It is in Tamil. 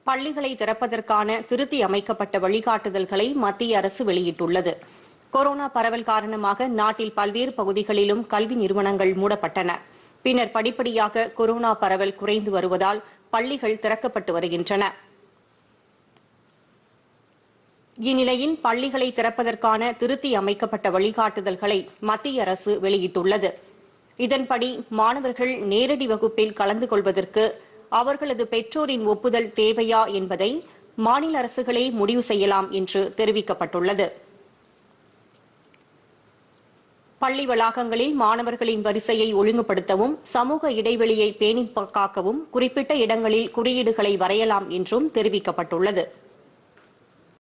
பள்ளிகளை திறப்பதற்கான திருத்தி அமைக்கப்பட்ட வழிகாட்டுதல்களை மத்திய அரசு வெளியிட்டுள்ளது கொரோனா பரவல் காரணமாக நாட்டில் பல்வேறு பகுதிகளிலும் கல்வி நிறுவனங்கள் மூடப்பட்டன பின்னர் படிப்படியாக கொரோனா பரவல் குறைந்து வருவதால் பள்ளிகள் திறக்கப்பட்டு வருகின்றன இந்நிலையில் பள்ளிகளை திறப்பதற்கான திருத்தி அமைக்கப்பட்ட வழிகாட்டுதல்களை மத்திய அரசு வெளியிட்டுள்ளது இதன்படி மாணவர்கள் நேரடி வகுப்பில் கலந்து கொள்வதற்கு அவர்களது பெற்றோரின் ஒப்புதல் தேவையா என்பதை மாநில அரசுகளே முடிவு செய்யலாம் என்று தெரிவிக்கப்பட்டுள்ளது பள்ளி வளாகங்களில் மாணவர்களின் வரிசையை ஒழுங்குபடுத்தவும் சமூக இடைவெளியை பேணி காக்கவும் குறிப்பிட்ட இடங்களில் குறியீடுகளை வரையலாம் என்றும் தெரிவிக்கப்பட்டுள்ளது